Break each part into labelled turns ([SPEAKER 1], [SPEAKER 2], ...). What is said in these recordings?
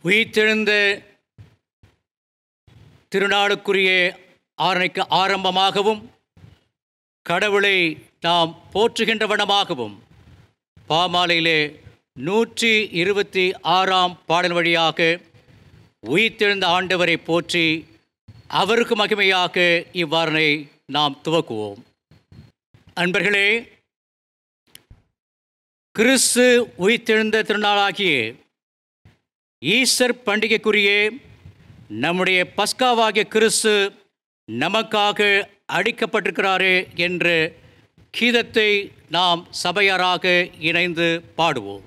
[SPEAKER 1] உயிர்த்தெழுந்த திருநாளுக்குரிய ஆரணைக்கு ஆரம்பமாகவும் கடவுளை நாம் போற்றுகின்ற வண்ணமாகவும் பாமாலையிலே நூற்றி இருபத்தி ஆறாம் பாடல் வழியாக உயிர்த்தெழுந்த ஆண்டவரை போற்றி அவருக்கு மகிமையாக இவ்வாறனை நாம் துவக்குவோம் அன்பர்களே கிறிஸ்து உயிர்த்தெழுந்த திருநாளாகிய ஈஸ்டர் பண்டிகைக்குரிய நம்முடைய பஸ்காவாகிய கிறிஸ்து நமக்காக அடிக்கப்பட்டிருக்கிறாரே என்ற கீதத்தை நாம் சபையாராக இணைந்து பாடுவோம்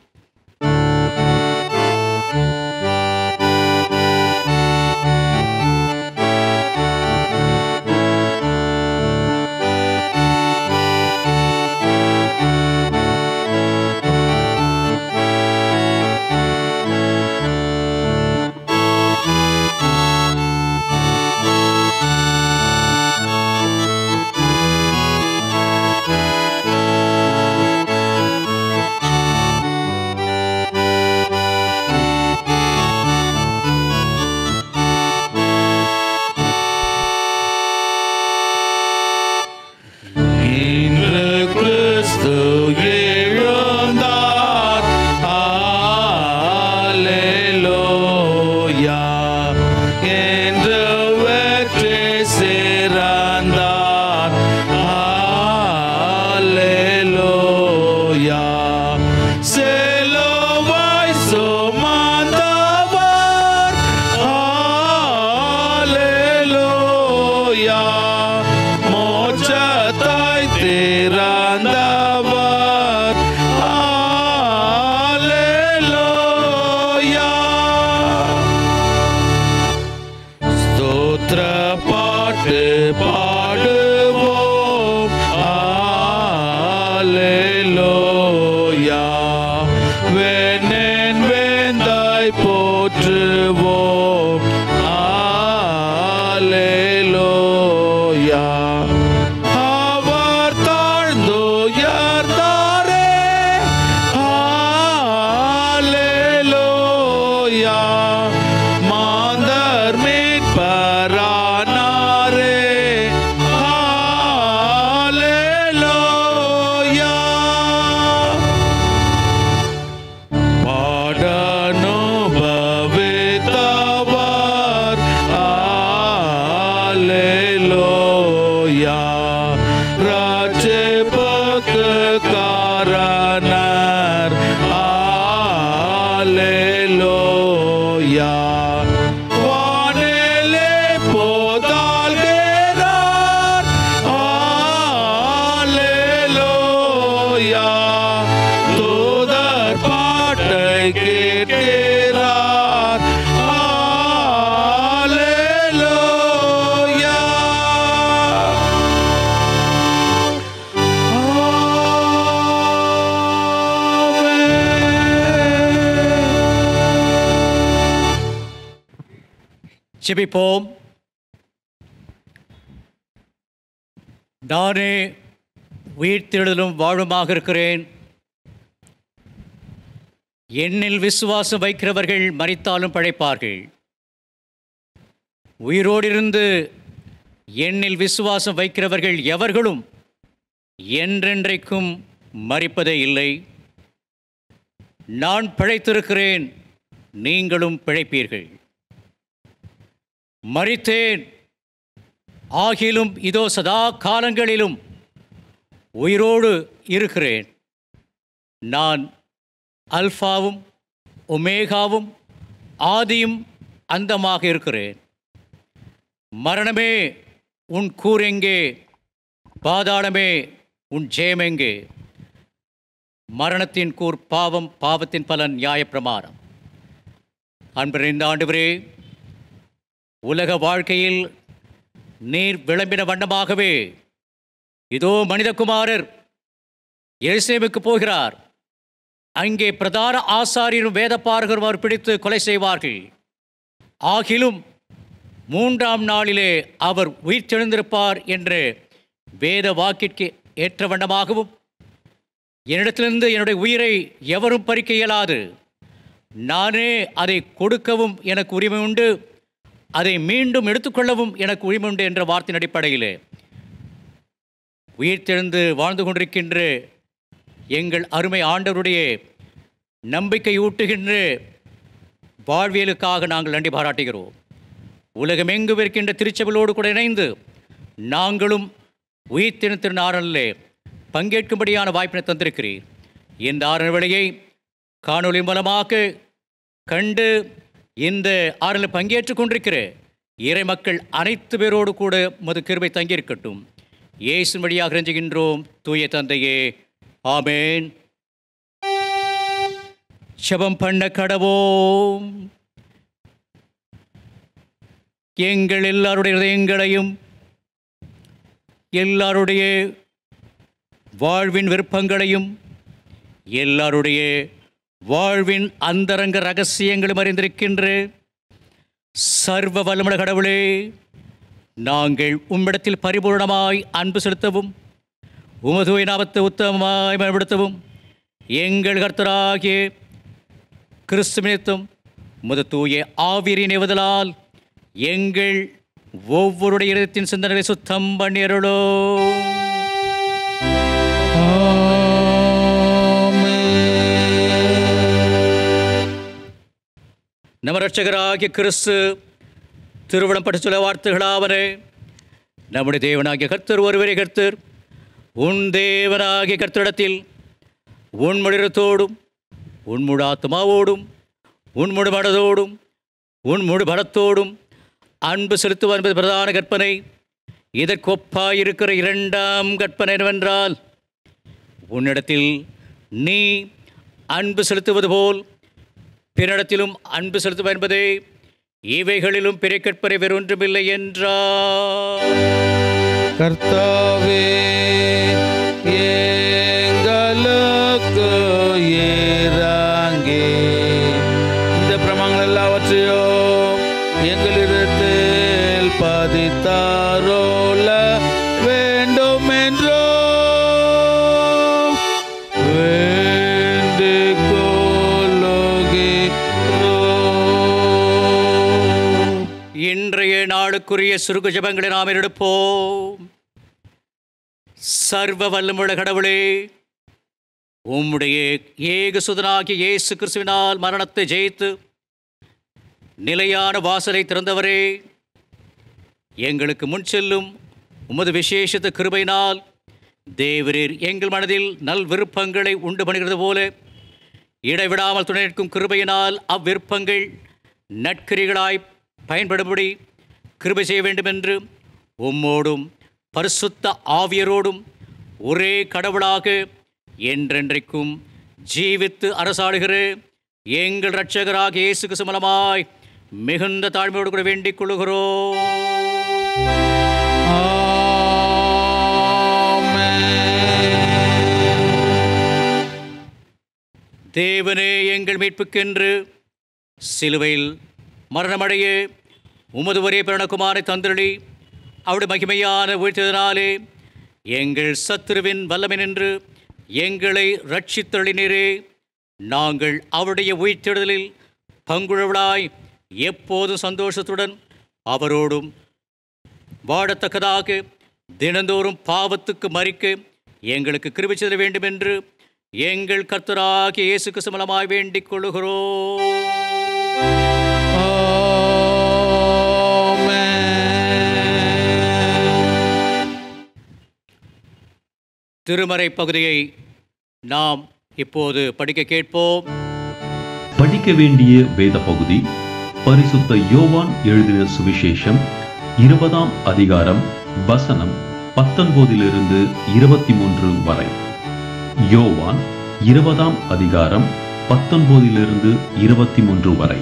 [SPEAKER 2] இன்று கிறிஸ்து எழுந்தார் அல்லேலூயா என்று வெற்றி சிறந்தார் அல்லேலூயா சிலுவை சுமந்தவர் அல்லேலூயா மோட்சத்தை திறந்தவர் அல்லேலூயா ஸ்தோத்திர பாட்டு பாடுவோம் அல்லேலூயா வெண்ணென் வேந்தாய் போற்றுவோம் அல்லேலூயா அவர் தாழ்ந்துயர்ந்தாரே அல்லேலூயா மாந்தர் மீட்பரானாரே அல்லேலூயா பாடனுபவித்தவர் அல்லேலூயா ரட்சிப்புக்கு காரணர் அல்லேலூயா வானிலே போதால்கிறார் அல்லேலூயா தூதர் பாட்டை கேட்கிறார் அல்லேலூயா
[SPEAKER 1] ஜெபிப்போம் நானே உயிர்த்தெழுதலும் வாழுமாக இருக்கிறேன் என்னில் விசுவாசம் வைக்கிறவர்கள் மரித்தாலும் பழைப்பார்கள் உயிரோடிருந்து என்னில் விசுவாசம் வைக்கிறவர்கள் எவர்களும் என்றென்றைக்கும் மரிப்பதே இல்லை நான் பிழைத்திருக்கிறேன் நீங்களும் பிழைப்பீர்கள் மரித்தேன் ஆகிலும் இதோ சதா காலங்களிலும் உயிரோடு இருக்கிறேன் நான் அல்ஃபாவும் ஒமேகாவும் ஆதியும் அந்தமாக இருக்கிறேன் மரணமே உன் கூரெங்கே பாதாளமே உன் ஜெயமெங்கே மரணத்தின் கூர் பாவம் பாவத்தின் பலன் நியாயப்பிரமாணம் அன்பர் இந்த ஆண்டுவரே உலக வாழ்க்கையில் நீர் விளம்பின வண்ணமாகவே இதோ மனிதகுமாரர் எருசலேமுக்கு போகிறார் அங்கே பிரதான ஆசாரியரும் வேதப்பாரகரும் அவர் பிடித்து கொலை செய்வார்கள் ஆகிலும் மூன்றாம் நாளிலே அவர் உயிர் தெழுந்திருப்பார் என்று வேத வாக்கிற்கு ஏற்ற வண்ணமாகவும் என்னிடத்திலிருந்து என்னுடைய உயிரை எவரும் பறிக்க இயலாது நானே அதை கொடுக்கவும் எனக்கு உரிமை உண்டு அதை மீண்டும் எடுத்துக்கொள்ளவும் எனக்கு உரிமை உண்டு என்ற வார்த்தையின் அடிப்படையிலே உயிர்த்தெழுந்து வாழ்ந்து கொண்டிருக்கின்ற எங்கள் அருமை ஆண்டவருடைய நம்பிக்கையூட்டுகின்ற வாழ்வியலுக்காக நாங்கள் நன்றி பாராட்டுகிறோம் உலகமெங்கும் இருக்கின்ற திருச்சபையோடு கூட இணைந்து நாங்களும் உயிர்த்தின திருநாரனிலே பங்கேற்கும்படியான வாய்ப்பினை தந்திருக்கிறீர் இந்த ஆரண வேளையை காணொளி மூலமாக கண்டு இந்த ஆறில் பங்கேற்றுக் கொண்டிருக்கிற இறை மக்கள் அனைத்து பேரோடு கூட மது கிருபை தங்கியிருக்கட்டும் இயேசு வழியாக ரஞ்சுகின்றோம் தூய தந்தையே ஆமேன் செபம் பண்ண கடவோம் எங்கள் எல்லாருடைய இதயங்களையும் எல்லாருடைய வாழ்வின் விருப்பங்களையும் எல்லாருடைய வாழ்வின் அந்தரங்க ரகசியங்களும் அறிந்திருக்கின்ற சர்வ வல்லமுட கடவுளே நாங்கள் உம்மிடத்தில் பரிபூர்ணமாய் அன்பு செலுத்தவும் உமது நாமத்தை உத்தமமாய் பயன்படுத்தவும் எங்கள் கர்த்தராகிய கிறிஸ்துவினித்தும் உமது தூய ஆவிரி நெவதலால் எங்கள் ஒவ்வொருடைய இதயத்தின் சிந்தனைகளை சுத்தம் பண்ணியருளோ நம்ம ரட்சகராகிய கிறிஸ்து திருவிழம் பட்டு சொல்ல வார்த்தைகளாவனே நம்முடைய தேவனாகிய கர்த்தர் ஒருவரே கர்த்தர் உன் தேவனாகிய கர்த்தரிடத்தில் உன் முடிரத்தோடும் உன் முழு ஆத்மாவோடும் உன் முழு மனதோடும் உன் முழு பலத்தோடும் அன்பு செலுத்துவார் என்பது பிரதான கற்பனை இதற்கொப்பாயிருக்கிற இரண்டாம் கற்பனை என்னவென்றால் உன்னிடத்தில் நீ அன்பு செலுத்துவது போல் பிறனிடத்திலும் அன்பு செலுத்துவார் என்பதே இவைகளிலும் பிறை கற்பனை வேறொன்றுமில்லை என்றார்
[SPEAKER 2] கர்த்தாவே எங்களுக்கு ஏறாங்கே இந்த பிரமாங்கள் எல்லாவற்றையும் எங்களிடத்தில் பதித்தாரோல வேண்டும் என்றோ வேண்டிக் கொள்ளுகிறோம்.
[SPEAKER 1] இன்றைய நாளுக்குரிய சுருகு ஜபங்களை நாம் எடுப்போம் சர்வ வல்லமுள்ள கடவுளே உம்முடைய ஏக சுதனாகிய இயேசு கிறிஸ்துவினால் மரணத்தை ஜெயித்து நிலையான வாசலை திறந்தவரே எங்களுக்கு முன் செல்லும் உமது விசேஷத்த கிருபையினால் தேவரீர் எங்கள் மனதில் நல் விருப்பங்களை உண்டு பண்ணுகிறது போல இடைவிடாமல் துணை நிற்கும் கிருபையினால் அவ்விருப்பங்கள் நற்கிரிகளாய் பயன்படும்படி கிருபை செய்ய வேண்டுமென்று உம்மோடும் பரிசுத்த ஆவியரோடும் ஒரே கடவுளாக என்றென்றைக்கும் ஜீவித்து அரசாடுகிற எங்கள் இரட்சகராக இயேசு கிறிஸ்து மூலமாய் மிகுந்த தாழ்மையோடு கூட வேண்டிக் கொள்கிறோம்
[SPEAKER 2] ஆமென்.
[SPEAKER 1] தேவனே எங்கள் மீட்புக்கென்று சிலுவையில் மரணமடைய உமது ஒரே பிரணகுமாரை தந்திரளி அவருடைய மகிமையான உயர்த்ததினாலே எங்கள் சத்துருவின் வல்லமை நின்று எங்களை ரட்சித்தளினரே நாங்கள் அவருடைய உயிர்த்தெழுதலில் பங்குழவளாய் எப்போதும் சந்தோஷத்துடன் அவரோடும் வாழத்தக்கதாக தினந்தோறும் பாவத்துக்கு மறிக்க எங்களுக்கு கிருபை செய்த வேண்டும் என்று எங்கள் கர்த்தராகிய இயேசு கிறிஸ்து மூலமாய் வேண்டிக் கொள்கிறோம்
[SPEAKER 2] ஆமென்.
[SPEAKER 1] திருமறை பகுதியை நாம் இப்போது படிக்க கேட்போம்
[SPEAKER 3] படிக்க வேண்டிய வேத பகுதி பரிசுத்த யோவான் எழுதின சுவிசேஷம் இருபதாம் அதிகாரம் வசனம் பத்தொன்பதிலிருந்து இருபத்தி மூன்று வரை யோவான் இருபதாம் அதிகாரம் பத்தொன்பதிலிருந்து இருபத்தி மூன்று வரை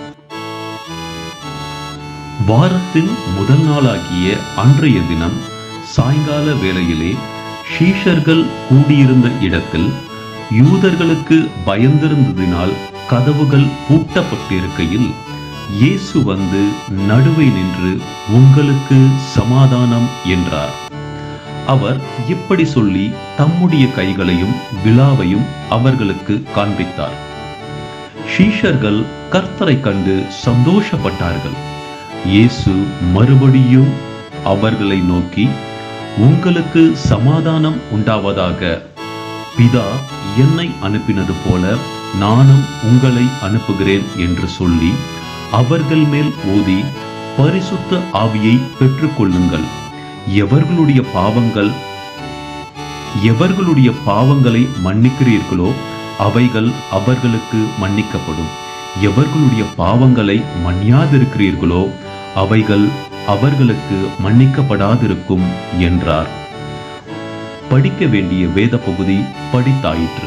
[SPEAKER 3] வாரத்தின் முதல் நாளாகிய அன்றைய தினம் சாயங்கால வேளையிலே ஷீஷர்கள் கூடியிருந்த இடத்தில் யூதர்களுக்கு பயந்திருந்ததினால் கதவுகள் பூட்டப்பட்டிருக்கையில் இயேசு வந்து நடுவே நின்று உங்களுக்கு சமாதானம் என்றார் அவர் இப்படி சொல்லி தம்முடைய கைகளையும் விழாவையும் அவர்களுக்கு காண்பித்தார் ஷீஷர்கள் கர்த்தரை கண்டு சந்தோஷப்பட்டார்கள் இயேசு மறுபடியும் அவர்களை நோக்கி உங்களுக்கு சமாதானம் உண்டாவதாக பிதா என்னை அனுப்பினது போல நானும் உங்களை அனுப்புகிறேன் என்று சொல்லி அவர்கள் மேல் ஊதி பரிசுத்த ஆவியை பெற்றுக்கொள்ளுங்கள் எவர்களுடைய பாவங்கள் எவர்களுடைய பாவங்களை மன்னிக்கிறீர்களோ அவைகள் அவர்களுக்கு மன்னிக்கப்படும் எவர்களுடைய பாவங்களை மன்னியாதிருக்கிறீர்களோ அவைகள் அவர்களுக்கு மன்னிக்கப்படாதிருக்கும் என்றார் படிக்க வேண்டிய வேத பகுதி படித்தாயிற்று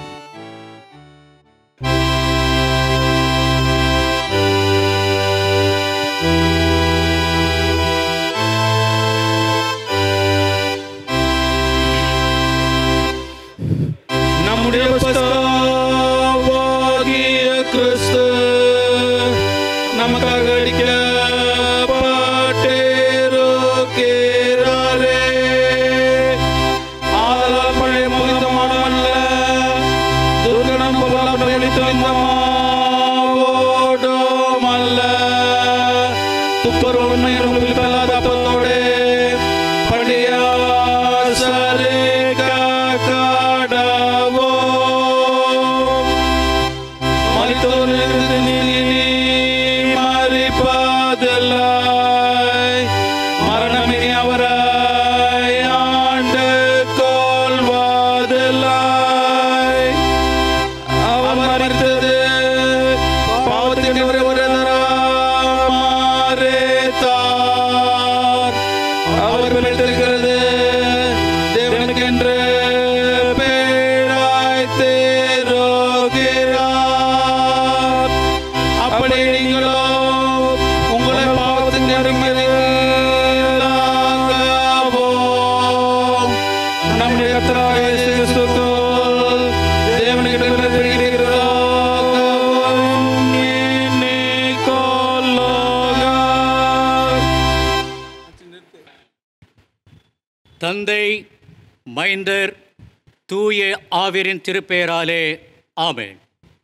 [SPEAKER 2] நம்முடைய பஸ்தாவாகிய கிறிஸ்து நமக்காக அடிக்கப்பட்டிருக்கிறாரே. ஆதலால் பழைய முகிந்த மனமல்ல, துர்க்கணம் போல வெளித்தெளிந்த மாவோடுமல்ல, துப்பர் உண்மையில் உயிர்ப்பில்லாத அப்பத்தோடே படியாசரிக்க கடவோம். மரித்தோரிலிருந்து நீ மரிப்பதில்லை. மரணம் இனி அவரை ஆண்டு கொள்வதில்லை. அவர் மரித்தது பாவத்தின் ஒரு ஒரு தரம் மரித்தார். அவர் பிழைத்திருக்கிறது தேவனுக்கென்று பிழைத்திருக்கிறார். அப்படி நீங்களோ உங்களை பாவத்தின் நெருங்கலாகவும் நம்முடைய கர்த்தராகிய இயேசு கிறிஸ்துவுக்குள் தேவனுக்கு பிழைத்திருக்கிறதாகவும் எண்ணிக்கொள்ளுங்கள்.
[SPEAKER 1] தந்தை மைந்தர் தூய ஆவிரின் திருப்பெயராலே ஆமென்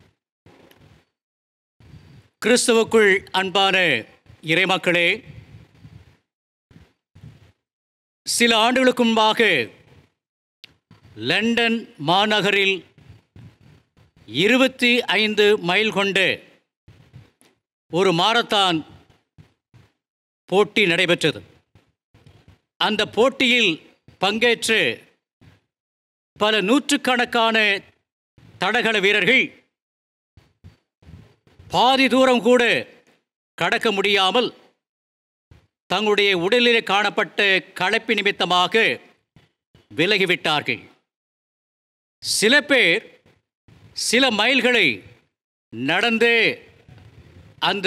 [SPEAKER 1] கிறிஸ்துவுக்குள் அன்பான இறைமக்களே சில ஆண்டுகளுக்கு முன்பாக லண்டன் மாநகரில் இருபத்தி ஐந்து மைல் கொண்ட ஒரு மாரத்தான் போட்டி நடைபெற்றது அந்த போட்டியில் பங்கேற்று பல நூற்றுக்கணக்கான தடகள வீரர்கள் பாதி தூரம் கூட கடக்க முடியாமல் தங்களுடைய உடலிலே காணப்பட்ட களைப்பு நிமித்தமாக விலகிவிட்டார்கள் சில பேர் சில மைல்களை நடந்தே அந்த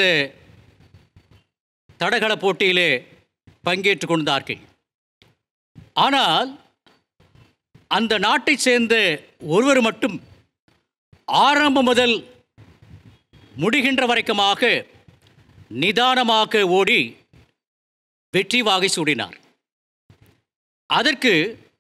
[SPEAKER 1] தடகள போட்டியிலே பங்கேற்று கொண்டார்கள் ஆனால் அந்த நாட்டைச் சேர்ந்த ஒருவர் மட்டும் ஆரம்பம் முதல் முடிகின்ற வரைக்குமாக நிதானமாக ஓடி வெற்றி வாகை சூடினார் அதற்கு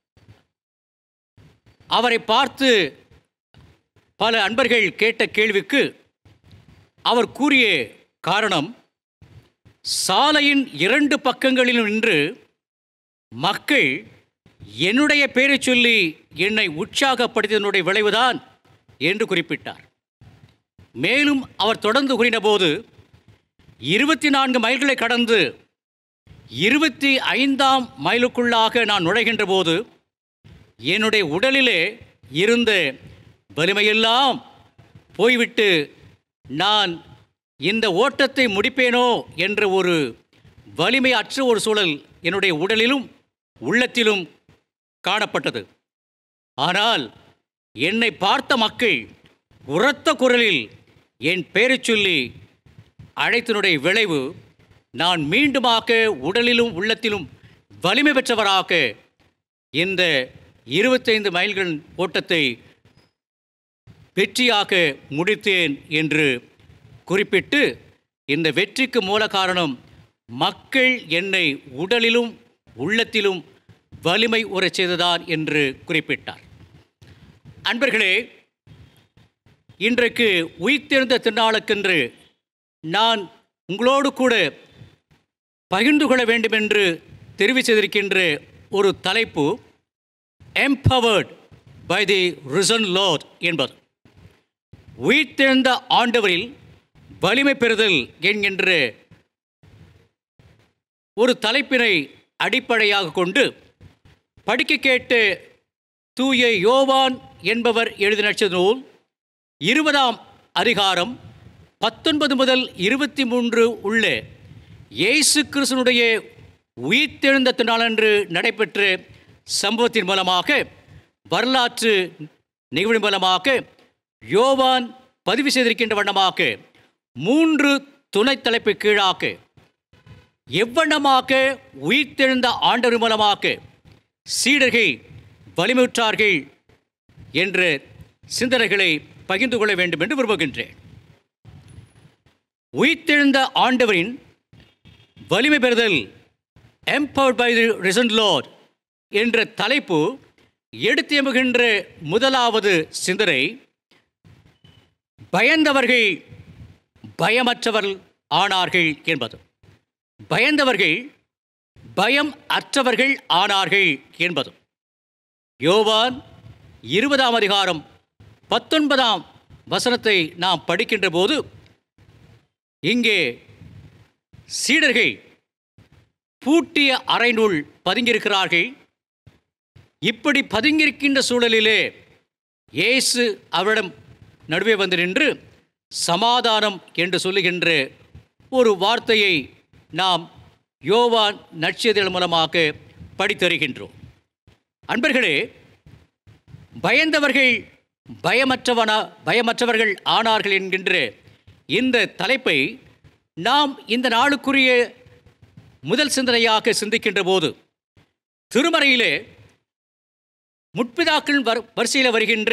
[SPEAKER 1] அவரை பார்த்து பல அன்பர்கள் கேட்ட கேள்விக்கு அவர் கூறிய காரணம் சாலையின் இரண்டு பக்கங்களிலும் நின்று மக்கள் என்னுடைய பெயரைச் சொல்லி என்னை உற்சாகப்படுத்தியதனுடைய விளைவுதான் என்று குறிப்பிட்டார் மேலும் அவர் தொடர்ந்து கூறினபோது இருபத்தி நான்கு மைல்களை கடந்து இருபத்தி ஐந்தாம் மைலுக்குள்ளாக நான் நுழைகின்ற போது என்னுடைய உடலிலே இருந்த வலிமையெல்லாம் போய்விட்டு நான் இந்த ஓட்டத்தை முடிப்பேனோ என்ற ஒரு வலிமையற்ற ஒரு சூழல் என்னுடைய உடலிலும் உள்ளத்திலும் காணப்பட்டது ஆனால் என்னை பார்த்த மக்கள் உரத்த குரலில் என் பெயரைச் சொல்லி அழைத்தினுடைய விளைவு நான் மீண்டுமாக உடலிலும் உள்ளத்திலும் வலிமை பெற்றவராக இந்த இருபத்தைந்து மைல்கள் ஓட்டத்தை வெற்றியாக முடித்தேன் என்று குறிப்பிட்டு இந்த வெற்றிக்கு மூல காரணம் மக்கள் என்னை உடலிலும் உள்ளத்திலும் வலிமை உறச் செய்ததான் என்று குறிப்பிட்டார் அன்பர்களே இன்றைக்கு உயிர்த்தெழுந்த திருநாளுக்கென்று நான் உங்களோடு கூட பகிர்ந்து கொள்ள வேண்டும் என்று தெரிவு செய்திருக்கின்ற ஒரு தலைப்பு empowered by the risen lord என்பது உயிர்த்தெழுந்த ஆண்டவரில் வலிமை பெறுதல் என்கின்ற ஒரு தலைப்பினை அடிப்படையாக கொண்டு படிக்க கேட்டு தூய யோவான் என்பவர் எழுதின நூல் இருபதாம் அதிகாரம் பத்தொன்பது முதல் இருபத்தி மூன்று உள்ள இயேசு கிறிஸ்தனுடைய உயிர்த்தெழுந்த திருநாளன்று நடைபெற்ற சம்பவத்தின் மூலமாக வரலாற்று நிகழ்வு மூலமாக யோவான் பதிவு செய்திருக்கின்ற வண்ணமாக மூன்று துணை தலைப்பு கீழாக எவ்வண்ணமாக உயிர்த்தெழுந்த ஆண்டவர் மூலமாக சீடர்கள் வலிமையுற்றார்கள் என்ற சிந்தனைகளை பகிர்ந்து கொள்ள வேண்டும் என்று விரும்புகின்றேன் உயிர்த்தெழுந்த ஆண்டவரின் வலிமை பெறுதல் empowered by the risen lord என்ற தலைப்பு எடுத்து எம்புகின்ற முதலாவது சிந்தனை பயந்தவர்கள் பயமற்றவர்கள் ஆனார்கள் என்பது பயந்தவர்கள் பயம் அற்றவர்கள் ஆனார்கள் என்பது யோவான் இருபதாம் அதிகாரம் பத்தொன்பதாம் வசனத்தை நாம் படிக்கின்ற போது இங்கே சீடர்கள் பூட்டிய அறைநூல் பதுங்கியிருக்கிறார்கள் இப்படி பதுங்கியிருக்கின்ற சூழலிலே இயேசு அவரிடம் நடுவே வந்து நின்று சமாதானம் என்று சொல்லுகின்ற ஒரு வார்த்தையை நாம் யோவான் நற்செய்திகள் மூலமாக படித்தருகின்றோம் அன்பர்களே பயந்தவர்கள் பயமற்றவனா பயமற்றவர்கள் ஆனார்கள் என்கின்ற இந்த தலைப்பை நாம் இந்த நாளுக்குரிய முதல் சிந்தனையாக சிந்திக்கின்ற போது திருமறையிலே முற்பிதாக்கள் வர் வரிசையில் வருகின்ற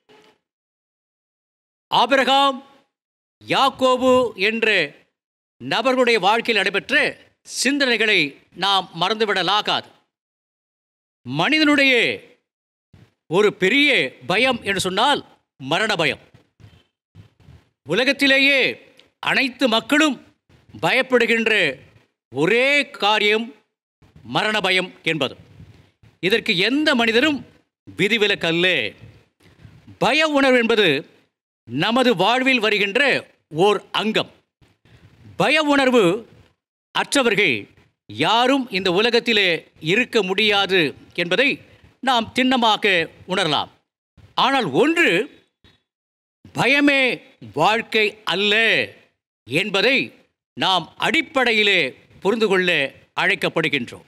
[SPEAKER 1] ஆபிரகாம் யாக்கோபு என்ற நபர்களுடைய வாழ்க்கையில் நடைபெற்ற சிந்தனைகளை நாம் மறந்துவிடலாகாது மனிதனுடைய ஒரு பெரிய பயம் என்று சொன்னால் மரண பயம் உலகத்திலேயே அனைத்து மக்களும் பயப்படுகின்ற ஒரே காரியம் மரண பயம் என்பது இதற்கு எந்த மனிதரும் விதிவிலக்கல்ல பய உணர்வு என்பது நமது வாழ்வில் வருகின்ற ஓர் அங்கம் பய உணர்வு அற்றவர்கள் யாரும் இந்த உலகத்திலே இருக்க முடியாது என்பதை நாம் திண்ணமாக உணரலாம் ஆனால் ஒன்று பயமே வாழ்க்கை அல்ல என்பதை நாம் அடிப்படையிலே புரிந்து கொள்ள அழைக்கப்படுகின்றோம்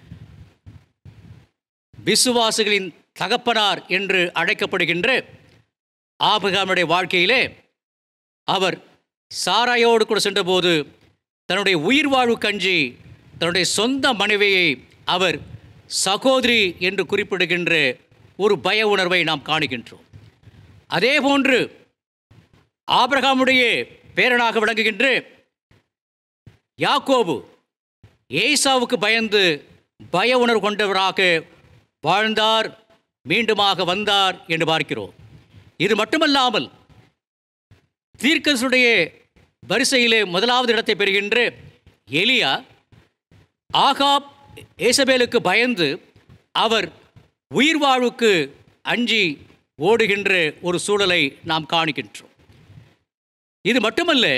[SPEAKER 1] விசுவாசிகளின் தகப்பனார் என்று அழைக்கப்படுகின்ற ஆபிரகாமுடைய வாழ்க்கையிலே அவர் சாராயோடு கூட சென்றபோது தன்னுடைய உயிர் வாழ்வு கஞ்சி தன்னுடைய சொந்த மனைவியை அவர் சகோதரி என்று குறிப்பிடுகின்ற ஒரு பய உணர்வை நாம் காணுகின்றோம் அதே போன்று ஆபிரகாமுடைய பேரனாக விளங்குகின்ற யாக்கோபு ஏசாவுக்கு பயந்து பய உணர்வு கொண்டவராக வாழ்ந்தார் மீண்டுமாக வந்தார் என்று பார்க்கிறோம் இது மட்டுமல்லாமல் தீர்க்கசுடைய வரிசையிலே முதலாவது இடத்தை பெறுகின்ற எலியா ஆகாப் ஏசபேலுக்கு பயந்து அவர் உயிர் வாழ்வுக்கு அஞ்சி ஓடுகின்ற ஒரு சூழலை நாம் காணுகின்றோம் இது மட்டுமல்ல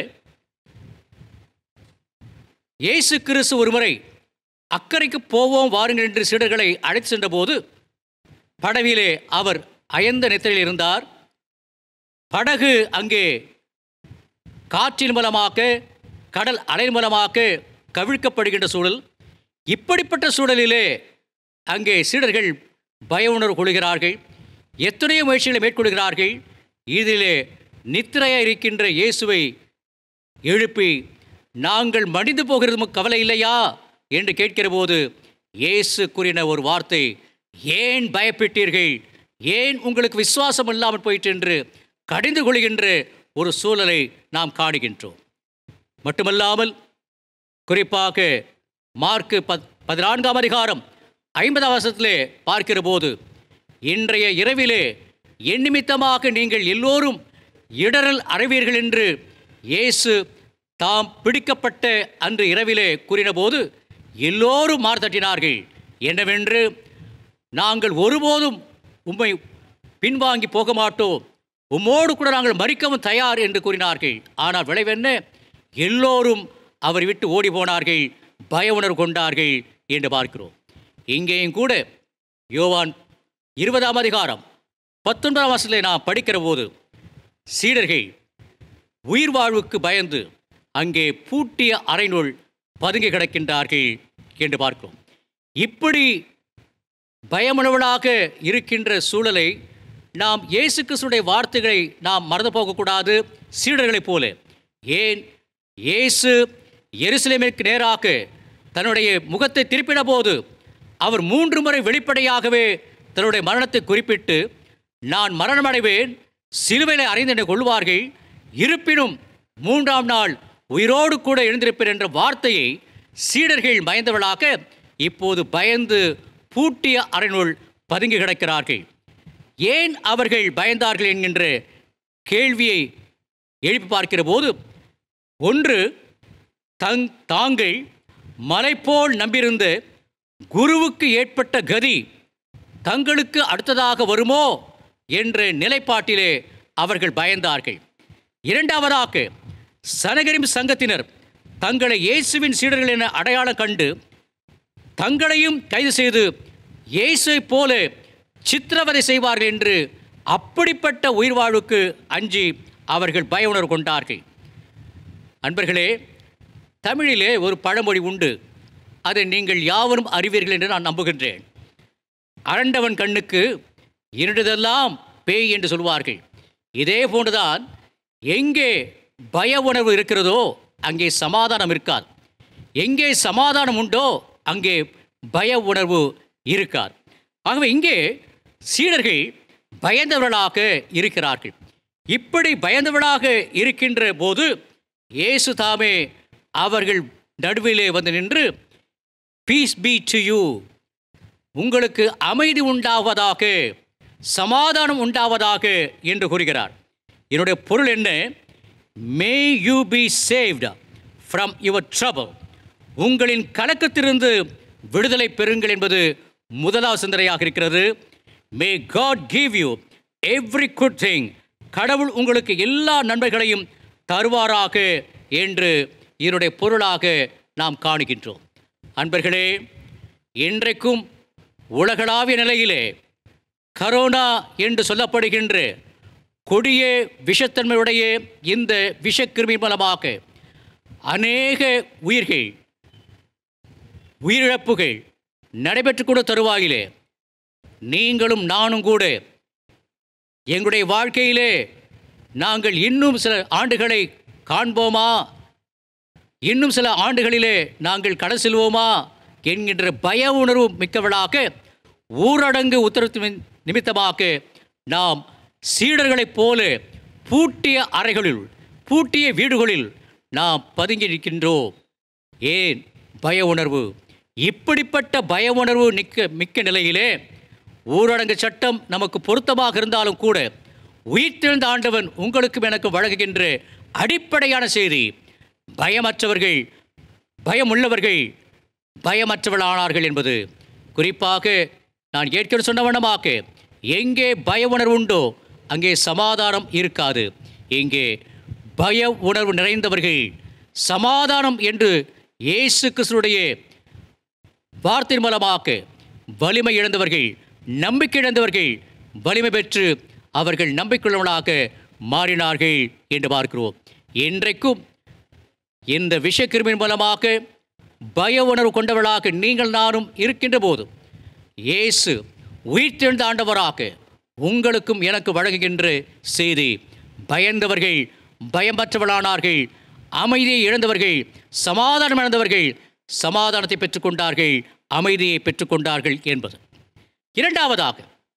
[SPEAKER 1] இயேசு கிறிஸ்து ஒருமுறை அக்கறைக்கு போவோம் வாருங்கள் என்று சீடர்களை அழைத்து சென்றபோது படவிலே அவர் அயர்ந்த நித்திரையில் இருந்தார் படகு அங்கே காற்றின் மூலமாக கடல் அலை மூலமாக கவிழ்க்கப்படுகின்ற சூழல் இப்படிப்பட்ட சூழலிலே அங்கே சீடர்கள் பய உணர்வு கொள்கிறார்கள் எத்தனையோ முயற்சிகளை மேற்கொள்கிறார்கள் இதிலே நித்திரையாக இருக்கின்ற இயேசுவை எழுப்பி நாங்கள் மடிந்து போகிறது உமக்கு கவலை இல்லையா என்று கேட்கிற போது இயேசு கூறின ஒரு வார்த்தை ஏன் பயப்பட்டீர்கள் ஏன் உங்களுக்கு விசுவாசம் இல்லாமல் போயிற்று என்று கடிந்து கொள்கின்ற ஒரு சூழலை நாம் காணுகின்றோம் மட்டுமல்லாமல் குறிப்பாக மார்க்கு பத் பதினான்காம் அதிகாரம் ஐம்பதாம் வருஷத்திலே பார்க்கிற போது இன்றைய இரவிலே என் நிமித்தமாக நீங்கள் எல்லோரும் இடரல் அறைவீர்கள் என்று இயேசு தாம் பிடிக்கப்பட்ட அன்று இரவிலே கூறினபோது எல்லோரும் மார்த்தட்டினார்கள் என்னவென்று நாங்கள் ஒருபோதும் உம்மை பின்வாங்கி போக மாட்டோம் உம்மோடு கூட நாங்கள் மறிக்கவும் தயார் என்று கூறினார்கள் ஆனால் விளைவென்ன எல்லோரும் அவர் விட்டு ஓடி போனார்கள் பய உணர்வு கொண்டார்கள் என்று பார்க்கிறோம் இங்கேயும் கூட யோவான் இருபதாம் அதிகாரம் பத்தொன்பதாம் வருஷத்தில் நான் படிக்கிற போது சீடர்கள் உயிர் வாழ்வுக்கு பயந்து அங்கே பூட்டிய அறைனுள் பதுங்கி கிடக்கின்றார்கள் என்று பார்க்கிறோம் இப்படி பயமுணவளாக இருக்கின்ற சூழலை நாம் இயேசு கிறிஸ்துடைய வார்த்தைகளை நாம் மறந்து போகக்கூடாது சீடர்களைப் போல ஏன் இயேசு எருசலேமிற்கு நேராக தன்னுடைய முகத்தை திருப்பின போது அவர் மூன்று முறை வெளிப்படையாகவே தன்னுடைய மரணத்தை குறிப்பிட்டு நான் மரணமடைவேன் சிலுவையில் அறிந்தென கொள்வார்கள் இருப்பினும் மூன்றாம் நாள் உயிரோடு கூட எழுந்திருப்பேன் என்ற வார்த்தையை சீடர்கள் பயந்தவளாக இப்போது பயந்து பூட்டிய அறைனுள் பதுங்கி கிடக்கிறார்கள் ஏன் அவர்கள் பயந்தார்கள் என்கின்ற கேள்வியை எழுப்பி பார்க்கிற போது ஒன்று தங் தாங்கள் மலைப்போல் நம்பியிருந்த குருவுக்கு ஏற்பட்ட கதி தங்களுக்கு அடுத்ததாக வருமோ என்ற நிலைப்பாட்டிலே அவர்கள் பயந்தார்கள் இரண்டாவதாக சனகரிம் சங்கத்தினர் தங்களை இயேசுவின் சீடர்கள் என அடையாளம் கண்டு தங்களையும் கைது செய்து இயேசுவைப் போல சித்திரவதை செய்வார்கள் என்று அப்படிப்பட்ட உயிர் வாழ்வுக்கு அஞ்சி அவர்கள் பய உணர்வு கொண்டார்கள் அன்பர்களே தமிழிலே ஒரு பழமொழி உண்டு அதை நீங்கள் யாவரும் அறிவீர்கள் என்று நான் நம்புகின்றேன் அரண்டவன் கண்ணுக்கு இருண்டதெல்லாம் பேய் என்று சொல்வார்கள் இதே போன்றுதான் எங்கே பய உணர்வு இருக்கிறதோ அங்கே சமாதானம் இருக்காது எங்கே சமாதானம் உண்டோ அங்கே பய உணர்வு இருக்காது ஆகவே இங்கே சீடர்கள் பயந்தவர்களாக இருக்கிறார்கள் இப்படி பயந்தவர்களாக இருக்கின்ற போது இயேசு தாமே அவர்கள் நடுவிலே வந்து நின்று பீஸ் பி டு யூ உங்களுக்கு அமைதி உண்டாவதாக சமாதானம் உண்டாவதாக என்று கூறுகிறார் என்னுடைய பொருள் என்ன may you be saved from your trouble உங்களின் கலக்கத்திலிருந்து விடுதலை பெறுங்கள் என்பது முதலாவது சிந்தனையாக இருக்கிறது may God give you every good thing கடவுள் உங்களுக்கு எல்லா நன்மைகளையும் தருவாராக என்று இதனுடைய பொருளாக நாம் காணுகின்றோம் அன்பர்களே இன்றைக்கும் உலகளாவிய நிலையிலே கரோனா என்று சொல்லப்படுகின்ற கொடிய விஷத்தன்மையுடைய இந்த விஷக்கிருமி மூலமாக அநேக உயிர்கள் உயிரிழப்புகள் நடைபெற்று கூட தருவாயிலே நீங்களும் நானும் கூட எங்களுடைய வாழ்க்கையிலே நாங்கள் இன்னும் சில ஆண்டுகளை காண்போமா இன்னும் சில ஆண்டுகளிலே நாங்கள் கடை செல்வோமா என்கின்ற பய உணர்வு மிக்கவளாக ஊரடங்கு உத்தரவு நிமித்தமாக நாம் சீடர்களைப் போல பூட்டிய அறைகளில் பூட்டிய வீடுகளில் நாம் பதுங்கி நிற்கின்றோம் ஏன் பய உணர்வு இப்படிப்பட்ட பய உணர்வு நிக்க மிக்க நிலையிலே ஊரடங்கு சட்டம் நமக்கு பொருத்தமாக இருந்தாலும் கூட உயிர்த்தெழுந்த ஆண்டவன் உங்களுக்கும் எனக்கு வழங்குகின்ற அடிப்படையான செய்தி பயமற்றவர்கள் பயமுள்ளவர்கள் பயமற்றவர்களானார்கள் என்பது குறிப்பாக நான் ஏற்கனவே சொன்ன வண்ணமாக எங்கே பய உணர்வு உண்டோ அங்கே சமாதானம் இருக்காது எங்கே பய உணர்வு நிறைந்தவர்கள் சமாதானம் என்று இயேசு கிறிஸ்துடைய வார்த்தை மூலமாக வலிமை இழந்தவர்கள் நம்பிக்கை இழந்தவர்கள் வலிமை பெற்று அவர்கள் நம்பிக்கையுள்ளவர்களாக மாறினார்கள் என்று பார்க்கிறோம் இன்றைக்கும் இந்த விஷக்கிருமின் மூலமாக பய உணர்வு கொண்டவர்களாக நீங்கள் நானும் இருக்கின்ற போது இயேசு உயிர்த்தெழுந்த ஆண்டவராக உங்களுக்கும் எனக்கு வழங்குகின்ற செய்தி பயந்தவர்கள் பயமற்றவர்களானார்கள் அமைதியை இழந்தவர்கள் சமாதானம் இழந்தவர்கள் சமாதானத்தை பெற்றுக்கொண்டார்கள் அமைதியை பெற்றுக்கொண்டார்கள் என்பது இரண்டாவதாக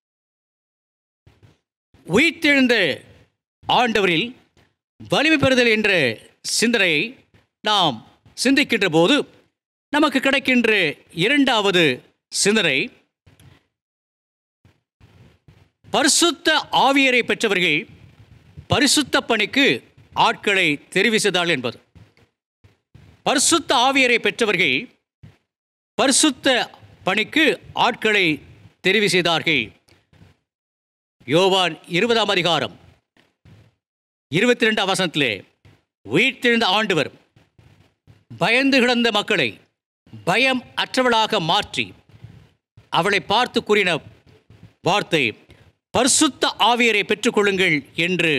[SPEAKER 1] உயிர்த்தெழுந்த ஆண்டவரில் வலிமை பெறுதல் என்ற சிந்தனையை நாம் சிந்திக்கின்ற போது நமக்கு கிடைக்கின்ற இரண்டாவது சிந்தனை பரிசுத்த ஆவியரை பெற்றவர்கள் பரிசுத்த பணிக்கு ஆட்களை தெரிவு செய்தாள் என்பது பரிசுத்த ஆவியரை பெற்றவர்கள் பரிசுத்த பணிக்கு ஆட்களை தெரிவு செய்தார்கள் யோவான் இருபதாம் அதிகாரம் இருபத்தி ரெண்டு அவசனத்திலே உயிர்த்தெழுந்த ஆண்டவர் பயந்து கிடந்த மக்களை பயம் அற்றவளாக மாற்றி அவளை பார்த்து கூறின வார்த்தை பரிசுத்த ஆவியரை பெற்றுக்கொள்ளுங்கள் என்று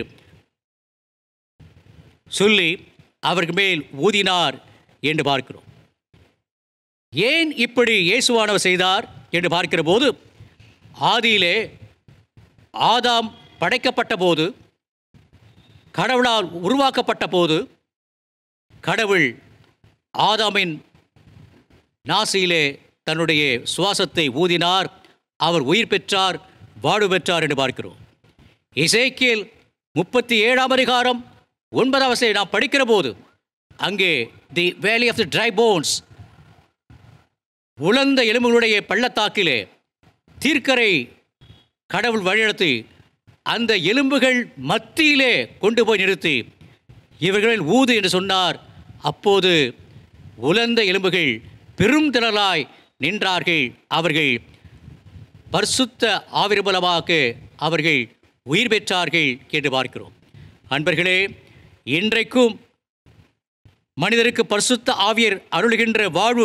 [SPEAKER 1] சொல்லி அவருக்கு மேல் ஊதினார் என்று பார்க்கிறோம் ஏன் இப்படி இயேசுவானவர் செய்தார் என்று பார்க்கிற போது ஆதியிலே ஆதாம் படைக்கப்பட்ட போது கடவுளால் உருவாக்கப்பட்ட போது கடவுள் ஆதாமின் நாசியிலே தன்னுடைய சுவாசத்தை ஊதினார் அவர் உயிர் பெற்றார் வாடு பெற்றார் என்று பார்க்கிறோம் இசைக்கியல் முப்பத்தி ஏழாம் அதிகாரம் ஒன்பதாம் வசை நாம் படிக்கிற போது அங்கே தி வேலி ஆஃப் தி ட்ரை போன்ஸ் உலர்ந்த எலும்புகளுடைய பள்ளத்தாக்கிலே தீர்க்கரை கடவுள் வழிநடத்தி அந்த எலும்புகள் மத்தியிலே கொண்டு போய் நிறுத்தி இவர்களில் ஊது என்று சொன்னார் அப்போது உலர்ந்த எலும்புகள் பெரும் திரளாய் நின்றார்கள் அவர்கள் பரிசுத்த ஆவிர்பலமாக அவர்கள் உயிர் பெற்றார்கள் என்று பார்க்கிறோம் அன்பர்களே இன்றைக்கும் மனிதருக்கு பரிசுத்த ஆவியர் அருளுகின்ற வாழ்வு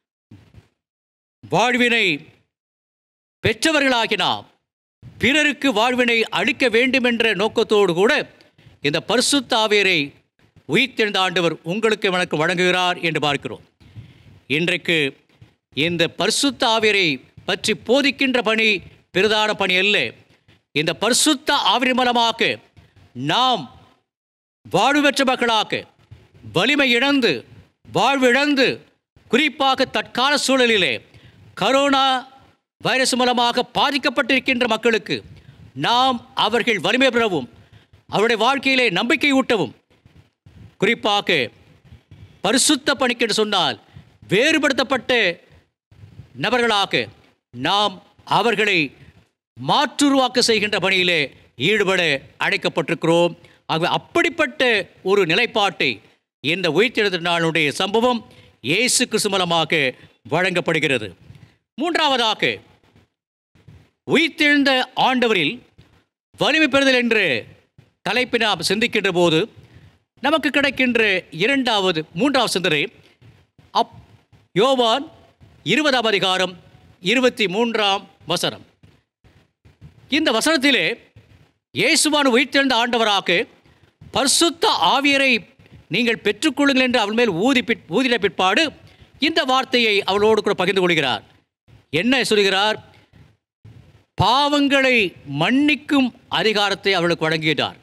[SPEAKER 1] வாழ்வினை பெற்றவர்களாகி நாம் பிறருக்கு வாழ்வினை அளிக்க வேண்டும் என்ற நோக்கத்தோடு கூட இந்த பரிசுத்த ஆவியரை உயிர்த்தெழுந்த ஆண்டவர் உங்களுக்கு எனக்கு வழங்குகிறார் என்று பார்க்கிறோம் இன்றைக்கு இந்த பரிசுத்த ஆவியரை பற்றி போதிக்கின்ற பணி பிரதான பணி அல்ல இந்த பரிசுத்த ஆவியின் மூலமாக நாம் வாழ்வு பெற்ற மக்களாக வலிமை இழந்து வாழ்விழந்து குறிப்பாக தற்கால சூழலிலே கரோனா வைரஸ் மூலமாக பாதிக்கப்பட்டிருக்கின்ற மக்களுக்கு நாம் அவர்கள் வலிமை பெறவும் அவருடைய வாழ்க்கையிலே நம்பிக்கை ஊட்டவும் குறிப்பாக பரிசுத்த பணிக்கு என்று சொன்னால் வேறுபடுத்தப்பட்ட நபர்களாக நாம் அவர்களை மாற்றுருவாக்க செய்கின்ற பணியிலே ஈடுபட அழைக்கப்பட்டிருக்கிறோம் ஆகவே அப்படிப்பட்ட ஒரு நிலைப்பாட்டை இந்த உயிர்த்தெழுந்த நாளுடைய சம்பவம் இயேசு கிறிஸ்து மூலமாக வழங்கப்படுகிறது மூன்றாவதாக உயிர்த்தெழுந்த ஆண்டவரில் வலிமை பெறுதல் என்று தலைப்பை நாம் சிந்திக்கின்ற போது நமக்கு கிடைக்கின்ற இரண்டாவது மூன்றாவது சிந்தனை அப் யோவான் இருபதாம் அதிகாரம் இருபத்தி மூன்றாம் வசனம் இந்த வசனத்திலே இயேசுவான் உயிர்த்தெழுந்த ஆண்டவராக பரிசுத்த ஆவியரை நீங்கள் பெற்றுக்கொள்ளுங்கள் என்று அவள் மேல் ஊதி பிற் ஊதின பிற்பாடு இந்த வார்த்தையை அவளோடு கூட பகிர்ந்து கொள்கிறார் என்ன சொல்கிறார் பாவங்களை மன்னிக்கும் அதிகாரத்தை அவளுக்கு வழங்குகிறார்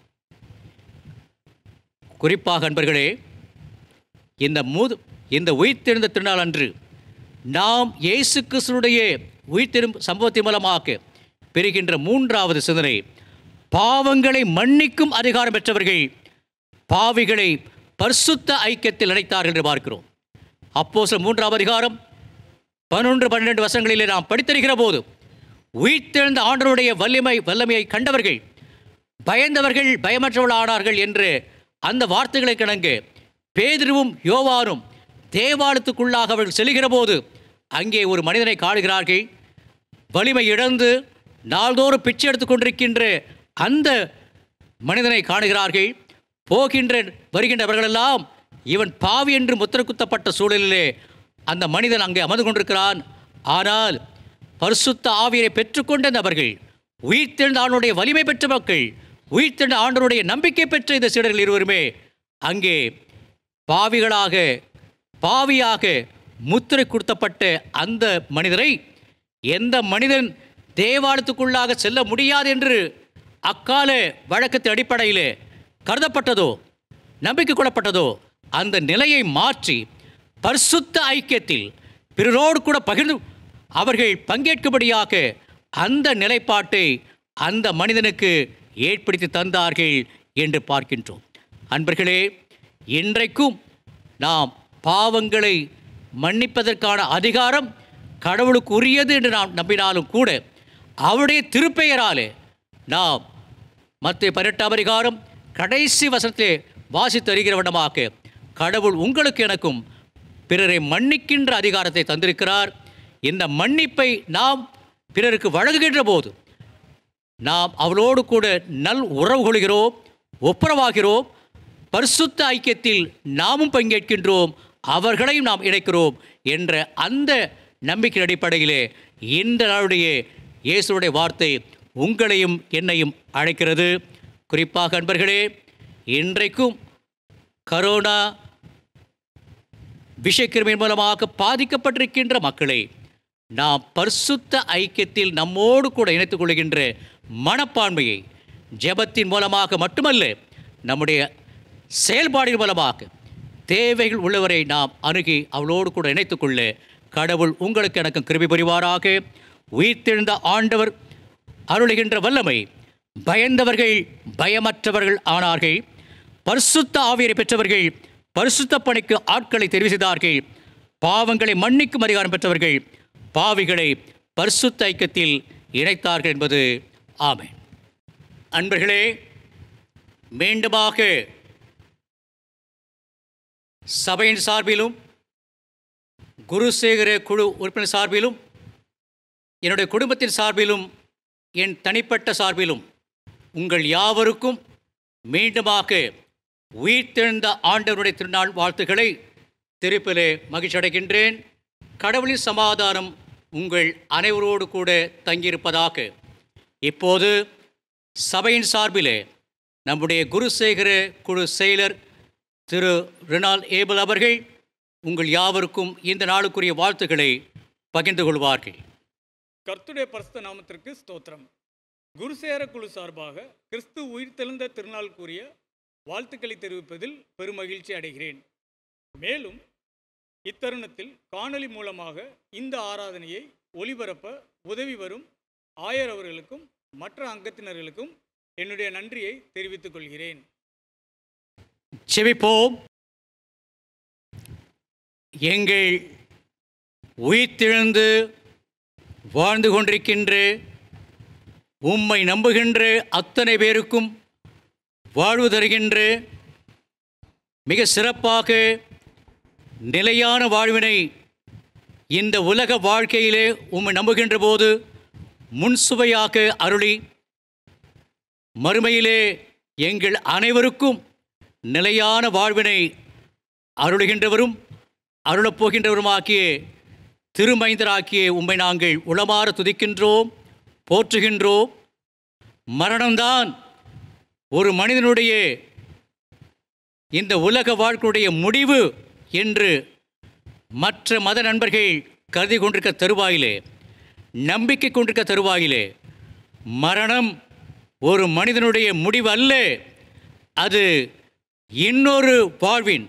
[SPEAKER 1] குறிப்பாக அன்பர்களே இந்த மூது இந்த உயிர்த்தெழுந்த திருநாள் அன்று நாம் இயேசு கிறிஸ்துடைய உயிர்த்தெழும் சம்பவத்தின் மூலமாக பெறுகின்ற மூன்றாவது சிந்தனை பாவங்களை மன்னிக்கும் அதிகாரம் பெற்றவர்கள் பாவிகளை பரிசுத்த ஐக்கியத்தில் இணைத்தார்கள் என்று பார்க்கிறோம் அப்போ மூன்றாவது அதிகாரம் பதினொன்று பன்னிரெண்டு வருஷங்களிலே நாம் படித்திருக்கிற போது உயிர்த்தெழுந்த ஆண்டனுடைய வல்லமை வல்லமையை கண்டவர்கள் பயந்தவர்கள் பயமற்றவர்களானார்கள் என்று அந்த வார்த்தைகளை கிணங்க பேதிருவும் யோவானும் தேவாலயத்துக்குள்ளாக அவர்கள் செல்கிற போது அங்கே ஒரு மனிதனை காணுகிறார்கள் வலிமை இழந்து நாள்தோறும் பிச்சை எடுத்துக் கொண்டிருக்கின்ற அந்த மனிதனை காணுகிறார்கள் போகின்ற வருகின்றவர்களெல்லாம் இவன் பாவி என்று முத்திர குத்தப்பட்ட சூழலிலே அந்த மனிதன் அங்கே அமர்ந்து கொண்டிருக்கிறான் ஆனால் பரிசுத்த ஆவியரை பெற்றுக்கொண்ட நபர்கள் உயிர்த்தெழுந்த ஆண்டனுடைய வலிமை பெற்ற மக்கள் உயிர்த்தெழுந்த ஆண்டனுடைய நம்பிக்கை பெற்ற இந்த சீடர்கள் இருவருமே அங்கே பாவிகளாக பாவியாக முத்திரை கொடுத்தப்பட்ட அந்த மனிதரை எந்த மனிதன் தேவாலயத்துக்குள்ளாக செல்ல முடியாது என்று அக்கால வழக்கத்தின் அடிப்படையிலே கருதப்பட்டதோ நம்பிக்கை கொள்ளப்பட்டதோ அந்த நிலையை மாற்றி பரிசுத்த ஐக்கியத்தில் பிறரோடு கூட பகிர்ந்து அவர்கள் பங்கேற்கும்படியாக அந்த நிலைப்பாட்டை அந்த மனிதனுக்கு ஏற்படுத்தி தந்தார்கள் என்று பார்க்கின்றோம் அன்பர்களே இன்றைக்கும் நாம் பாவங்களை மன்னிப்பதற்கான அதிகாரம் கடவுளுக்கு உரியது என்று நாம் நம்பினாலும் கூட அவருடைய திருப்பெயராலே நாம் மத்திய பதினெட்டாம் அதிகாரம் கடைசி வசனத்திலே வாசித்து அறிகிற வண்ணமாக கடவுள் உங்களுக்கு எனக்கும் பிறரை மன்னிக்கின்ற அதிகாரத்தை தந்திருக்கிறார் இந்த மன்னிப்பை நாம் பிறருக்கு வழங்குகின்ற போது நாம் அவளோடு கூட நல் உறவு கொள்கிறோம் ஒப்புரவாகிறோம் பரிசுத்த ஐக்கியத்தில் நாமும் பங்கேற்கின்றோம் அவர்களையும் நாம் இணைக்கிறோம் என்ற அந்த நம்பிக்கை அடிப்படையிலே இந்த நாளுடைய இயேசுடைய வார்த்தை உங்களையும் என்னையும் அழைக்கிறது குறிப்பாக அன்பர்களே இன்றைக்கும் கரோனா விஷக்கிருமியின் மூலமாக பாதிக்கப்பட்டிருக்கின்ற மக்களை நாம் பரிசுத்த ஐக்கியத்தில் நம்மோடு கூட இணைத்துக் கொள்கின்ற மனப்பான்மையை ஜெபத்தின் மூலமாக மட்டுமல்ல நம்முடைய செயல்பாடின் மூலமாக தேவைகள் உள்ளவரை நாம் அணுகி அவளோடு கூட இணைத்துக் கொள்ள கடவுள் உங்களுக்கு எனக்கும் கிருபை புரிவாராக உயிர்த்தெழுந்த ஆண்டவர் அருளுகின்ற வல்லமை பயந்தவர்கள் பயமற்றவர்கள் ஆனார்கள் பரிசுத்த ஆவியரை பெற்றவர்கள் பரிசுத்த பணிக்கு ஆட்களை தெரிவு செய்தார்கள் பாவங்களை மன்னிக்கும் அதிகாரம் பெற்றவர்கள் பாவிகளை பரிசுத்த ஐக்கியத்தில் இணைத்தார்கள் என்பது ஆமென் அன்பர்களே மீண்டுமாக சபையின் சார்பிலும் குருசேகர குழு உறுப்பினர் சார்பிலும் என்னுடைய குடும்பத்தின் சார்பிலும் என் தனிப்பட்ட சார்பிலும் உங்கள் யாவருக்கும் மீண்டுமாக உயிர்த்தெழுந்த ஆண்டவருடைய திருநாள் வாழ்த்துக்களை திருப்பிலே மகிழ்ச்சி அடைகின்றேன் கடவுளின் சமாதானம் உங்கள் அனைவரோடு கூட தங்கியிருப்பதாக இப்போது சபையின் சார்பிலே நம்முடைய குருசேகர குழு செயலர் திரு ரினால் ஏபல் அவர்கள் உங்கள் யாவருக்கும் இந்த நாளுக்குரிய வாழ்த்துக்களை பகிர்ந்து கொள்வார்கள்
[SPEAKER 4] கர்த்துடைய பரிசுத்த நாமத்திற்கு ஸ்தோத்திரம் குருசேர குழு சார்பாக கிறிஸ்து உயிர்த்தெழுந்த திருநாள் கூறிய வாழ்த்துக்களை தெரிவிப்பதில் பெருமகிழ்ச்சி அடைகிறேன் மேலும் இத்தருணத்தில் காணொளி மூலமாக இந்த ஆராதனையை ஒளிபரப்ப உதவி வரும் ஆயர் அவர்களுக்கும் மற்ற அங்கத்தினர்களுக்கும் என்னுடைய நன்றியை தெரிவித்துக் கொள்கிறேன்
[SPEAKER 1] செவிப்போம் எங்கள் உயிர்த்தெழுந்து வாழ்ந்து கொண்டிருக்கின்ற உம்மை நம்புகின்ற அத்தனை பேருக்கும் வாழ்வு தருகின்ற மிக சிறப்பாக நிலையான வாழ்வினை இந்த உலக வாழ்க்கையிலே உம்மை நம்புகின்ற போது முன்சுவையாக அருளி மறுமையிலே எங்கள் அனைவருக்கும் நிலையான வாழ்வினை அருளுகின்றவரும் அருளப் போகின்றவருமாக்கிய திருமைந்தராக்கிய உம்மை நாங்கள் உளமாற துதிக்கின்றோம் போற்றுகின்றோம் மரணம்தான் ஒரு மனிதனுடைய இந்த உலக வாழ்க்கையுடைய முடிவு என்று மற்ற மத நண்பர்கள் கருதி கொண்டிருக்க தருவாயிலே நம்பிக்கை கொண்டிருக்க தருவாயிலே மரணம் ஒரு மனிதனுடைய முடிவு அல்ல அது இன்னொரு வாழ்வின்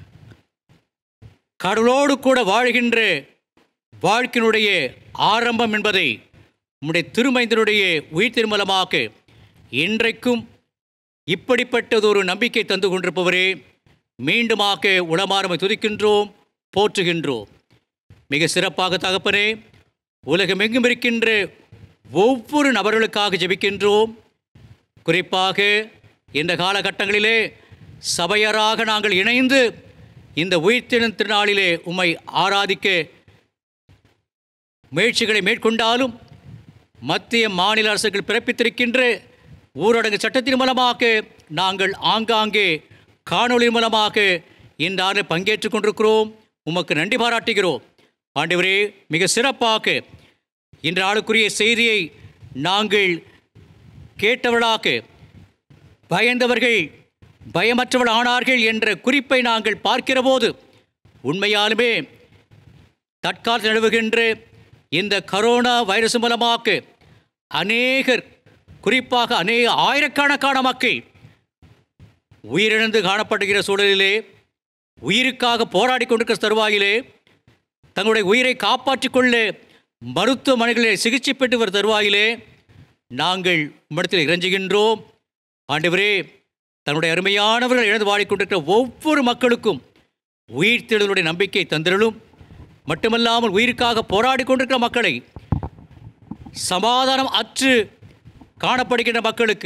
[SPEAKER 1] கடவுளோடு கூட வாழ்கின்ற வாழ்க்கையினுடைய ஆரம்பம் என்பதை உம்முடைய திருமைந்தனுடைய உயிர் திருமலமாக இன்றைக்கும் இப்படிப்பட்டதொரு நம்பிக்கை தந்து கொண்டிருப்பவரே மீண்டுமாக உளமாறுமை துதிக்கின்றோம் போற்றுகின்றோம் மிக சிறப்பாக தகப்பனே உலகமெங்கும் இருக்கின்ற ஒவ்வொரு நபர்களுக்காக ஜெபிக்கின்றோம் குறிப்பாக இந்த காலகட்டங்களிலே சபையராக நாங்கள் இணைந்து இந்த உயிர்த்தெழும் திருநாளிலே உம்மை ஆராதிக்க முயற்சிகளை மேற்கொண்டாலும் மத்திய மாநில அரசுகள் பிறப்பித்திருக்கின்ற ஊரடங்கு சட்டத்தின் மூலமாக நாங்கள் ஆங்காங்கே காணொளி மூலமாக இந்த ஆண்டில் பங்கேற்றுக் கொண்டிருக்கிறோம் உமக்கு நன்றி பாராட்டுகிறோம் ஆண்டவரே மிக சிறப்பாக இன்று ஆளுக்குரிய செய்தியை நாங்கள் கேட்டவர்களாக பயந்தவர்கள் பயமற்றவள் ஆனார்கள் என்ற குறிப்பை நாங்கள் பார்க்கிறபோது உண்மையாலுமே தற்காலத்தில் நிலவுகின்ற இந்த கரோனா வைரஸ் மூலமாக அநேகர் குறிப்பாக அநேக ஆயிரக்கணக்கான மக்கள் உயிரிழந்து காணப்படுகிற சூழலிலே உயிருக்காக போராடி கொண்டிருக்கிற தருவாயிலே தங்களுடைய உயிரை காப்பாற்றிக் கொள்ள மருத்துவமனைகளிலே சிகிச்சை பெற்று வரும் தருவாயிலே நாங்கள் உம்மிடத்தில் இறைஞ்சுகின்றோம் ஆண்டவரே தன்னுடைய அருமையானவர்கள் இழந்து வாடிக்கொண்டிருக்கிற ஒவ்வொரு மக்களுக்கும் உயிர்த்தெழுதலுடைய நம்பிக்கை தந்திரலும் மட்டுமல்லாமல் உயிருக்காக போராடி கொண்டிருக்கிற மக்களை சமாதானம் அற்று காணப்படுகின்ற மக்களுக்கு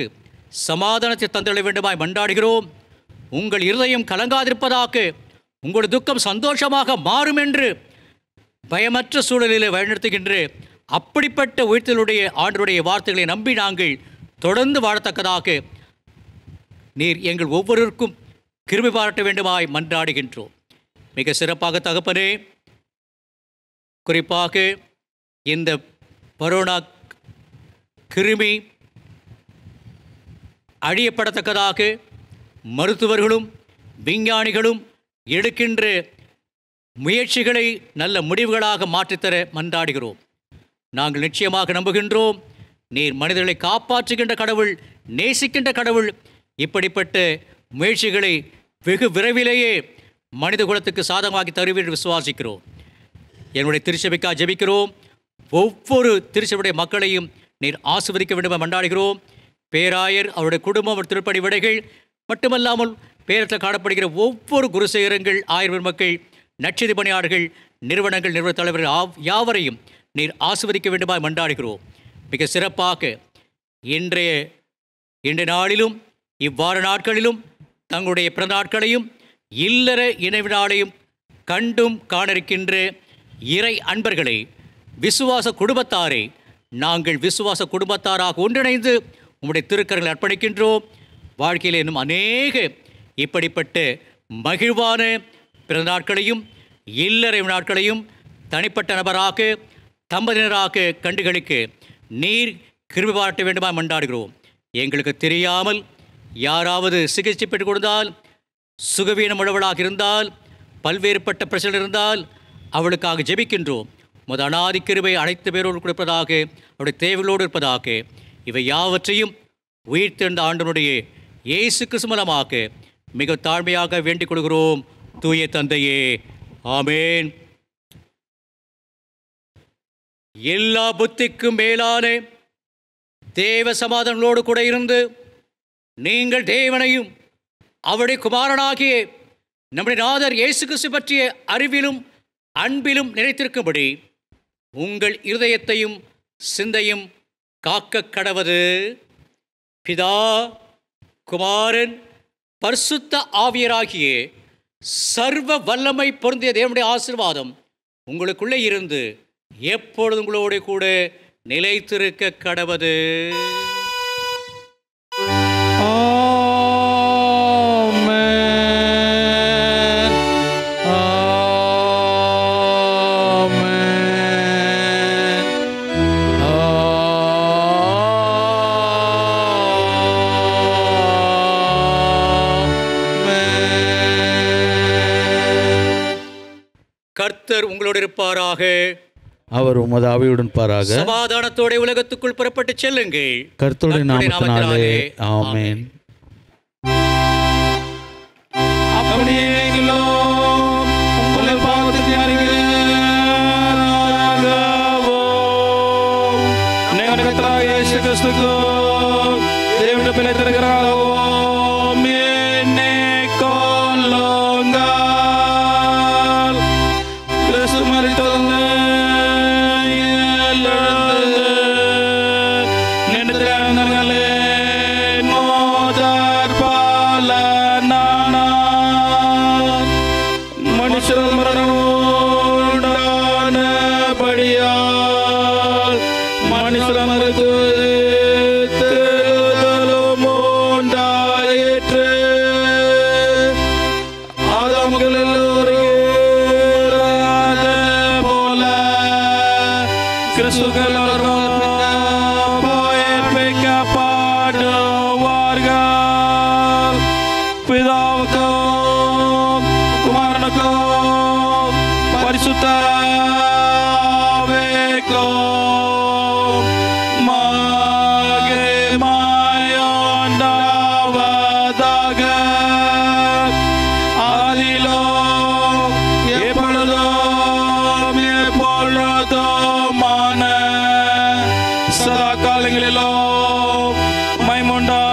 [SPEAKER 1] சமாதானத்தை தந்திட வேண்டுமாய் மன்றாடுகிறோம் உங்கள் இருதயம் கலங்காதிருப்பதாக உங்கள் துக்கம் சந்தோஷமாக மாறும் என்று பயமற்ற சூழலிலே வழிநடத்துகின்ற அப்படிப்பட்ட உயிர்த்தலுடைய ஆண்டருடைய வார்த்தைகளை நம்பி நாங்கள் தொடர்ந்து வாழத்தக்கதாக நீர் எங்கள் ஒவ்வொருவருக்கும் கிருபை பாராட்ட வேண்டுமாய் மன்றாடுகின்றோம் மிக சிறப்பாக தகப்பனே குறிப்பாக இந்த கொரோனா கிருமி அழியப்படத்தக்கதாக மருத்துவர்களும் விஞ்ஞானிகளும் எடுக்கின்ற முயற்சிகளை நல்ல முடிவுகளாக மாற்றித்தர மன்றாடுகிறோம் நாங்கள் நிச்சயமாக நம்புகின்றோம் நீர் மனிதர்களை காப்பாற்றுகின்ற கடவுள் நேசிக்கின்ற கடவுள் இப்படிப்பட்ட முயற்சிகளை வெகு விரைவிலேயே மனித குலத்துக்கு சாதகமாக்கி தருவீர் என்று விசுவாசிக்கிறோம் என்னுடைய திருச்சபைக்காக ஜெபிக்கிறோம் ஒவ்வொரு திருச்சபையுடைய மக்களையும் நீர் ஆசிர்வதிக்க வேண்டும் என மன்றாடுகிறோம் பேராயர் அவருடைய குடும்பம் அவர் திருப்பணி விடைகள் மட்டுமல்லாமல் பேரத்தில் காணப்படுகிற ஒவ்வொரு குருசேகரங்கள் ஆயிரம் மக்கள் நட்சதி பணியாளர்கள் நிறுவனங்கள் நிறுவன தலைவர்கள் ஆவ்- யாவரையும் நீர் ஆசிர்வதிக்க வேண்டுமாய் மன்றாடுகிறோம் மிக சிறப்பாக இன்றைய இன்றைய நாளிலும் இவ்வார நாட்களிலும் தங்களுடைய பிறந்த நாட்களையும் இல்லற இணைவு நாளையும் கண்டும் காண இருக்கின்ற இறை அன்பர்களை விசுவாச குடும்பத்தாரை நாங்கள் விசுவாச குடும்பத்தாராக ஒன்றிணைந்து உம்முடைய திருக்கரங்களை அர்ப்பணிக்கின்றோம் வாழ்க்கையில் இன்னும் அநேக இப்படிப்பட்ட மகிழ்வான பிறந்த நாட்களையும் இல்லறை நாட்களையும் தனிப்பட்ட நபராக தம்பதியினராக கண்டுகளுக்கு நீர் கிருபை பாராட்ட வேண்டுமா மன்றாடுகிறோம் எங்களுக்கு தெரியாமல் யாராவது சிகிச்சை பெற்றுக் கொடுத்தால் சுகவீனம் உழவளாக இருந்தால் பல்வேறுபட்ட பிரச்சனை இருந்தால் அவளுக்காக ஜெபிக்கின்றோம் முத அனாதி கிருபை அனைத்து பேரோடு கொடுப்பதாக அவருடைய தேவைகளோடு இருப்பதாக இவை யாவற்றையும் உயிர்த்தெழுந்த ஆண்டனுடைய இயேசு கிறிஸ்து மூலமாக மிக தாழ்மையாக வேண்டிக் கொள்கிறோம் தூய தந்தையே ஆமேன் எல்லா புத்திக்கும் மேலான தேவ சமாதானங்களோடு கூட இருந்து நீங்கள் தேவனையும் அவருடைய குமாரனாகிய நம்முடைய நாதர் இயேசு கிறிஸ்து பற்றிய அறிவிலும் அன்பிலும் நினைத்திருக்கும்படி உங்கள் இருதயத்தையும் சிந்தையும் காக்க கடவது பிதா குமாரன் பரிசுத்த ஆவியராகிய சர்வ வல்லமை பொருந்திய தேவனுடைய ஆசீர்வாதம் உங்களுக்குள்ளே இருந்து எப்பொழுதும் உங்களோடு கூட நிலைத்திருக்க கடவது
[SPEAKER 2] Amen. Amen. Amen.
[SPEAKER 1] கர்த்தர் உங்களோடு இருப்பாராக
[SPEAKER 2] அவர் உமது ஆவியுடன் பாராக
[SPEAKER 1] சமாதானத்தோட உலகத்துக்குள் புறப்பட்டு செல்லுங்கள்
[SPEAKER 2] கர்த்தருடைய
[SPEAKER 1] கர்த்தருடைய
[SPEAKER 2] நாமத்தினாலே ஆமென் அப்படியே நீங்களும் உங்கள் பாவத்தை அறிகிறாகவும் நீங்கள் கர்த்தராகிய இயேசு கிறிஸ்துவுக்கும் தேவனுடைய பிள்ளை தருகிறாகவும் எண்ணிக்கொள்ளுங்கள். கிறிஸ்து மரித்தொழிந்து எழுந்து நின்று திறந்தவர்களே மோதற் பலனானார். மனுஷர் மரணமுண்டானபடியால் மனுஷர் மறுத்துதலும் உண்டாயிற்று ஆதாமுகள் எல்லோரும் போல கிறிஸ்துக்கள் உயிர்ப்பிக்கப்படுவார்கள் பிதாவுக்கும் குமாரனுக்கும் பரிசுத்த ஆவிக்கும் மகிமையுண்டாவதாக. அதிலும் எப்பொழுதும் எப்பொழுதுமான சதா காலங்களிலும் மைமுண்டா